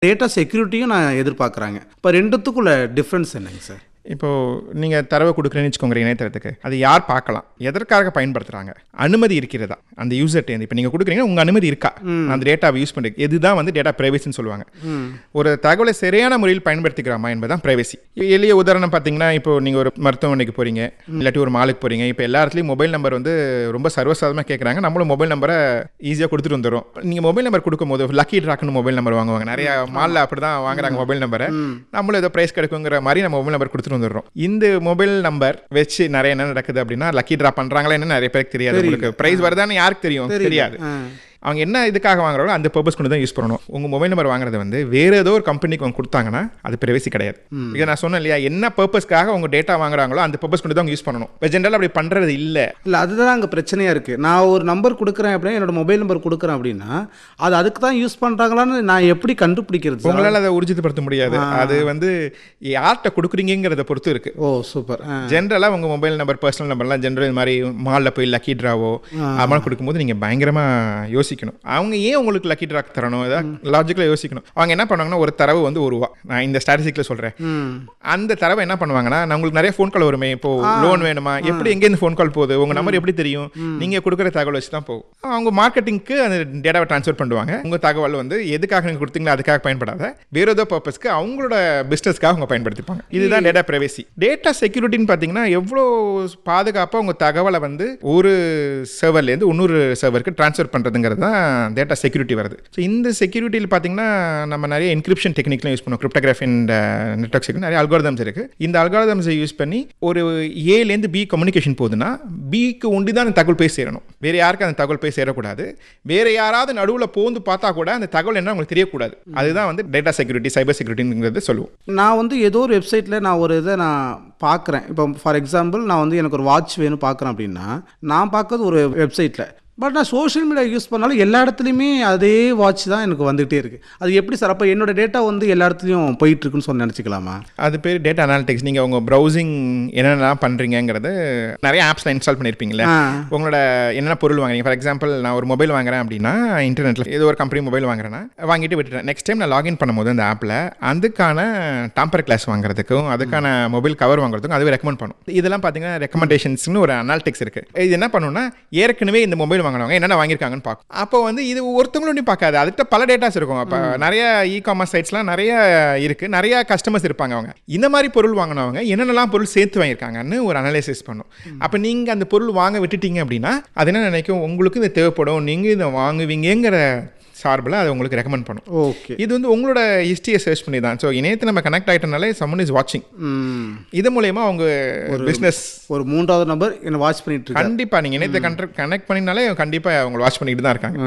Data செக்யூரிட்டியும் நான் எதிர்பார்க்குறாங்க இப்போ ரெண்டுத்துக்குள்ள டிஃப்ரென்ஸ் என்னங்க சார் இப்போது நீங்கள் தரவை கொடுக்குறேன்னு வச்சுக்கோங்க இணையதளத்துக்கு அது யார் பார்க்கலாம் எதற்காக பயன்படுத்துகிறாங்க அனுமதி இருக்கிறதா அந்த யூசர்ட்டேருந்து இப்போ நீங்கள் கொடுக்குறீங்க உங்கள் அனுமதி இருக்கா அந்த டேட்டாவை யூஸ் பண்ணுறது இதுதான் வந்து டேட்டா ப்ரைவசின்னு சொல்லுவாங்க ஒரு தகவலை சரியான முறையில் பயன்படுத்திக்கிறோமா என்பதுதான் ப்ரைவசி எளிய உதாரணம் பார்த்தீங்கன்னா இப்போ நீங்கள் ஒரு மருத்துவமனைக்கு போகிறீங்க இல்லாட்டி ஒரு மாலுக்கு போகிறீங்க இப்போ எல்லா இடத்துலையும் மொபைல் நம்பர் வந்து ரொம்ப சர்வசாதாரணமாக கேட்குறாங்க நம்மளும் மொபைல் நம்பரை ஈஸியாக கொடுத்துட்டு வந்துடும் நீங்கள் மொபைல் நம்பர் கொடுக்கும்போது லக்கி ட்ராக்னு மொபைல் நம்பர் வாங்குவாங்க நிறைய மாலில் அப்படி தான் வாங்குறாங்க மொபைல் நம்பரை நம்மளும் ஏதோ ப்ரைஸ் கிடைக்குங்கிற மாதிரி நம்ம மொபைல் நம்பர் கொடுத்துட்டு வந்துடுறோம் இந்த மொபைல் நம்பர் வச்சு நிறைய என்ன நடக்குது அப்படின்னா லக்கி ட்ரா பண்ணுறாங்களா என்ன நிறைய பேருக்கு தெரியாது உங்களுக்கு ப்ரைஸ் வருதான்னு யாருக்கு தெரியும் தெரியாது அவங்க என்ன இதுக்காக வாங்குறாங்களோ அந்த பர்பஸ் கொண்டு தான் யூஸ் பண்ணணும் உங்கள் மொபைல் நம்பர் வாங்குறது வந்து வேற ஏதோ ஒரு கம்பெனிக்கு அவங்க கொடுத்தாங்கன்னா அது பிரைவசி கிடையாது இதை நான் சொன்னேன் இல்லையா என்ன பர்பஸ்க்காக அவங்க டேட்டா வாங்குறாங்களோ அந்த பர்பஸ் கொண்டு தான் அவங்க யூஸ் பண்ணணும் ஜென்ரலாக அப்படி பண்ணுறது இல்லை இல்லை அதுதான் அங்கே பிரச்சனையாக இருக்குது நான் ஒரு நம்பர் கொடுக்குறேன் அப்படின்னா என்னோட மொபைல் நம்பர் கொடுக்குறேன் அப்படின்னா அது அதுக்கு தான் யூஸ் பண்ணுறாங்களான்னு நான் எப்படி கண்டுபிடிக்கிறது சார் உங்களால் அதை உறுதிப்படுத்த முடியாது அது வந்து யார்கிட்ட கொடுக்குறீங்கிறத பொறுத்து இருக்கு ஓ சூப்பர் ஆ ஜென்ரலாக உங்கள் மொபைல் நம்பர் பர்சனல் நம்பர்லாம் ஜென்ரல் இது மாதிரி மாலில் போய் லக்கி ட்ராவோ அது மாதிரி கொடுக்கும்போது நீங்கள் பயங்கரமாக யோசிக்கணும் அவங்க ஏன் உங்களுக்கு லக்கி ட்ரா தரணும் ஏதாவது லாஜிக்கலாக யோசிக்கணும் அவங்க என்ன பண்ணுவாங்கன்னா ஒரு தரவு வந்து ஒரு ரூபா நான் இந்த ஸ்டாட்டிஸ்டிக்கில் சொல்கிறேன் அந்த தரவை என்ன பண்ணுவாங்கன்னா நான் உங்களுக்கு நிறைய ஃபோன் கால் வருமே இப்போ லோன் வேணுமா எப்படி எங்கேருந்து ஃபோன் கால் போகுது உங்கள் நம்பர் எப்படி தெரியும் நீங்கள் கொடுக்குற தகவல் வச்சு தான் போகும் அவங்க மார்க்கெட்டிங்க்கு அந்த டேட்டாவை ட்ரான்ஸ்ஃபர் பண்ணுவாங்க உங்கள் தகவல் வந்து எதுக்காக நீங்கள் கொடுத்தீங்களோ அதுக்காக பயன்படாத வேற ஏதோ பர்பஸ்க்கு அவங்களோட பிஸ்னஸ்க்காக அவங்க பயன்படுத்திப்பாங்க இதுதான் டேட்டா ப்ரைவசி டேட்டா செக்யூரிட்டின்னு பார்த்தீங்கன்னா எவ்வளோ பாதுகாப்பாக உங்கள் தகவலை வந்து ஒரு சர்வர்லேருந்து இன்னொரு சர்வருக்கு ட்ரான்ஸ்ஃபர் பண்ணுறதுங்கிறது தான் டேட்டா செக்யூரிட்டி வருது ஸோ இந்த செக்யூரிட்டியில் பார்த்தீங்கன்னா நம்ம நிறைய என்கிரிப்ஷன் டெக்னிக்லாம் யூஸ் பண்ணுவோம் கிரிப்டோகிராஃபி அண்ட் நெட்ஒர்க் செக்யூரிட்டி நிறைய அல்காரதம்ஸ் இருக்குது இந்த அல்காரதம்ஸை யூஸ் பண்ணி ஒரு ஏலேருந்து பி கம்யூனிகேஷன் போகுதுன்னா பிக்கு ஒண்டி தான் அந்த தகவல் போய் சேரணும் வேறு யாருக்கும் அந்த தகவல் போய் சேரக்கூடாது வேறு யாராவது நடுவில் போந்து பார்த்தா கூட அந்த தகவல் என்ன உங்களுக்கு தெரியக்கூடாது அதுதான் வந்து டேட்டா செக்யூரிட்டி சைபர் செக்யூரிட்டிங்கிறது சொல்லுவோம் நான் வந்து ஏதோ ஒரு வெப்சைட்டில் நான் ஒரு இதை நான் பார்க்குறேன் இப்போ ஃபார் எக்ஸாம்பிள் நான் வந்து எனக்கு ஒரு வாட்ச் வேணும் பார்க்குறேன் அப்படின்னா நான் பார்க்கறது ஒரு வெப்சைட்டில் பட் நான் சோஷியல் மீடியா யூஸ் பண்ணாலும் எல்லா இடத்துலையுமே அதே வாட்ச் தான் எனக்கு வந்துகிட்டே இருக்குது அது எப்படி சார் அப்போ என்னோட டேட்டா வந்து எல்லா இடத்துலையும் போயிட்டு இருக்குன்னு சொல்லி நினச்சிக்கலாமா அது பேர் டேட்டா அனாலிட்டிக்ஸ் நீங்கள் உங்கள் ப்ரௌசிங் என்னென்னலாம் பண்ணுறீங்கிறது நிறைய ஆப்ஸில் இன்ஸ்டால் பண்ணியிருப்பீங்களே ஆ. உங்களோட என்னென்ன பொருள் வாங்குறீங்க ஃபார் எக்ஸாம்பிள் நான் ஒரு மொபைல் வாங்குறேன் அப்படின்னா இன்டர்நெட்டில் ஏதோ ஒரு கம்பெனி மொபைல் வாங்குறேன்னா வாங்கிட்டு விட்டுட்டேன் நெக்ஸ்ட் டைம் நான் லாகின் பண்ணும்போது அந்த ஆப்பில் அதுக்கான டாம்பர் கிளாஸ் வாங்குறதுக்கும் அதுக்கான மொபைல் கவர் வாங்குறதுக்கும் அதுவே ரெக்கமெண்ட் பண்ணும் இதெல்லாம் பார்த்தீங்கன்னா ரெக்கமெண்டேஷன்ஸ்னு ஒரு அனாலிட்டிக்ஸ் இருக்குது இது என்ன பண்ணுன்னா ஏற்கனவே இந்த மொபைல் வாங்கினவங்க என்னென்ன வாங்கியிருக்காங்கன்னு பார்க்கும் அப்போ வந்து இது ஒருத்தவங்களும் பார்க்காது அதுக்கிட்ட பல டேட்டாஸ் இருக்கும் அப்போ நிறைய இ காமர்ஸ் சைட்ஸ்லாம் நிறைய இருக்குது நிறைய கஸ்டமர்ஸ் இருப்பாங்க அவங்க இந்த மாதிரி பொருள் வாங்கினவங்க என்னென்னலாம் பொருள் சேர்த்து வாங்கியிருக்காங்கன்னு ஒரு அனலைசிஸ் பண்ணும் அப்போ நீங்கள் அந்த பொருள் வாங்க விட்டுட்டீங்க அப்படின்னா அது என்ன நினைக்கும் உங்களுக்கு இது தேவைப்படும் நீங்கள் இதை வாங்குவீங்கங்கிற சார்பில் அதை உங்களுக்கு ரெக்கமெண்ட் பண்ணும் ஓகே இது வந்து உங்களோட ஹிஸ்ட்ரியை சர்ச் பண்ணி தான் ஸோ இணையத்தை நம்ம கனெக்ட் ஆகிட்டனாலே சம்மன் இஸ் வாட்சிங் இது மூலயமா அவங்க பிஸ்னஸ் ஒரு மூன்றாவது நம்பர் என்னை வாட்ச் பண்ணிட்டு இருக்கு கண்டிப்பாக நீங்கள் இணையத்தை கனெக்ட் கனெக்ட் பண்ணினாலே கண்டிப்பாக அவங்க வாட்ச் பண்ணிட்டு தான் இருக்காங்க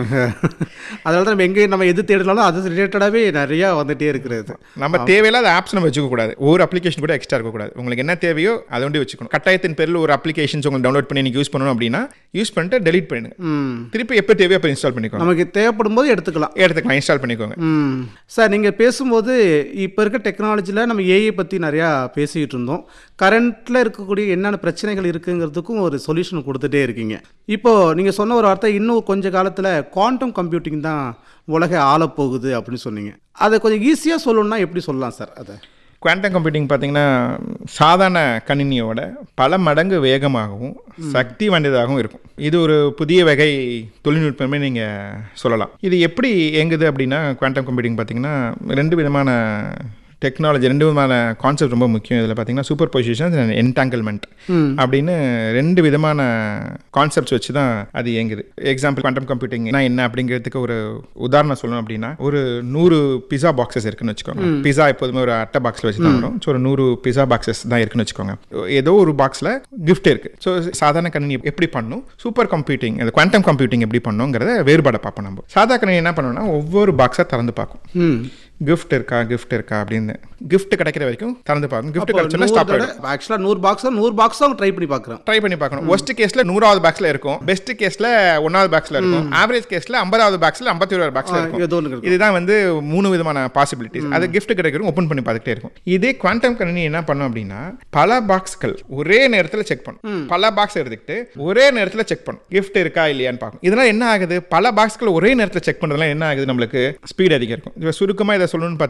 அதனால தான் நம்ம எங்கே நம்ம எது தேடினாலும் அது ரிலேட்டடாகவே நிறையா வந்துட்டே இருக்கிறது நம்ம தேவையில்லாத ஆப்ஸ் நம்ம வச்சுக்க கூடாது ஒரு அப்ளிகேஷன் கூட எக்ஸ்ட்ரா இருக்கக்கூடாது உங்களுக்கு என்ன தேவையோ அதை ஒண்டி வச்சுக்கணும் கட்டாயத்தின் பேரில் ஒரு அப்ளிகேஷன்ஸ் உங்களுக்கு டவுன்லோட் பண்ணி நீங்கள் யூஸ் பண்ணணும் அப்படின்னா யூஸ் பண்ணிட்டு டெலிட் பண்ணிடுங்க ம் திருப்பி எப்போ தேவையோ அப்போ இன்ஸ்டால் பண்ணிக்கோங்க நமக்கு தேவைப்படும் போது எடுத்துக்கலாம் எடுத்துக்கலாம் இன்ஸ்டால் பண்ணிக்கோங்க ம் சார் நீங்கள் பேசும்போது இப்போ இருக்க டெக்னாலஜியில் நம்ம ஏஐ பற்றி நிறையா பேசிக்கிட்டு இருந்தோம் கரண்ட்டில் இருக்கக்கூடிய என்னென்ன பிரச்சனைகள் இருக்குங்கிறதுக்கும் ஒரு சொல்யூஷன் கொடுத்துட்டே இருக்கீங்க இப்போது நீங்கள் சொன்ன ஒரு வார்த்தை இன்னும் கொஞ்ச காலத்தில் குவாண்டம் கம்ப்யூட்டிங் தான் உலகை ஆளப்போகுது அப்படின்னு சொன்னீங்க அதை கொஞ்சம் ஈஸியாக சொல்லணும்னா எப்படி சொல்லலாம் சார் அதை குவாண்டம் கம்ப்யூட்டிங் பார்த்தீங்கன்னா சாதாரண கணினியோட பல மடங்கு வேகமாகவும் சக்தி வாய்ந்ததாகவும் இருக்கும் இது ஒரு புதிய வகை தொழில்நுட்பமே நீங்கள் சொல்லலாம் இது எப்படி இயங்குது அப்படின்னா குவாண்டம் கம்ப்யூட்டிங் பார்த்தீங்கன்னா ரெண்டு விதமான டெக்னாலஜி ரெண்டு விதமான கான்செப்ட் ரொம்ப முக்கியம் இதில் பார்த்தீங்கன்னா சூப்பர் பொசிஷன்ஸ் அண்ட் என்டாங்கிள்மெண்ட் அப்படின்னு ரெண்டு விதமான கான்செப்ட்ஸ் வச்சு தான் அது இயங்குது எக்ஸாம்பிள் குவாண்டம் கம்ப்யூட்டிங் என்ன அப்படிங்கிறதுக்கு ஒரு உதாரணம் சொல்லணும் அப்படின்னா ஒரு நூறு பிஸா பாக்ஸஸ் இருக்குன்னு வச்சுக்கோங்க பிஸா எப்போதுமே ஒரு அட்டை பாக்ஸில் வச்சு தான் வரும் ஸோ ஒரு நூறு பிஸா பாக்ஸஸ் தான் இருக்குன்னு வச்சுக்கோங்க ஏதோ ஒரு பாக்ஸில் கிஃப்ட் இருக்கு ஸோ சாதாரண கணினி எப்படி பண்ணும் சூப்பர் கம்ப்யூட்டிங் அந்த குவாண்டம் கம்ப்யூட்டிங் எப்படி பண்ணுங்கிறத வேறுபாடை பார்ப்போம் நம்ம சாதா கணினி என்ன பண்ணணும்னா ஒவ்வொரு பாக்ஸாக திறந்து பார்க்கும் ம் கிஃப்ட் இருக்கா கிஃப்ட் இருக்கா அப்படின்னு கிஃப்ட் கிடைக்கிற வரைக்கும் திறந்து பார்க்கும் கிஃப்ட் கிடைச்சோன்னா ஸ்டாப் ஆகிடும் ஆக்சுவலாக நூறு பாக்ஸ் நூறு பாக்ஸ் அவங்க ட்ரை பண்ணி பார்க்குறேன் ட்ரை பண்ணி பார்க்கணும் ஒஸ்ட் கேஸ்ல நூறாவது பாக்ஸ்ல இருக்கும் பெஸ்ட் கேஸ்ல ஒன்னாவது பாக்ஸ்ல இருக்கும் ஆவரேஜ் கேஸ்ல ஐம்பதாவது பாக்ஸ்ல ஐம்பத்தி ஒரு பாக்ஸ்ல இருக்கும் ஏதோ ஒன்று இருக்கும் இதுதான் வந்து மூணு விதமான பாசிபிலிட்டிஸ் அது கிஃப்ட் கிடைக்கிறோம் ஓப்பன் பண்ணி பார்த்துட்டே இருக்கும் இதே குவாண்டம் கணினி என்ன பண்ணும் அப்படின்னா பல பாக்ஸ்கள் ஒரே நேரத்தில் செக் பண்ணும் பல பாக்ஸ் எடுத்துக்கிட்டு ஒரே நேரத்தில் செக் பண்ணும் கிஃப்ட் இருக்கா இல்லையான்னு பார்க்கும் இதெல்லாம் என்ன ஆகுது பல பாக்ஸ்கள் ஒரே நேரத்தில் செக் பண்ணுறதுலாம் என்ன ஆகுது நம்மளுக்கு ஸ்பீட் அதிகம் இருக்கும் இப்போ சுருக்கமாக இதை சொல்லணும்னு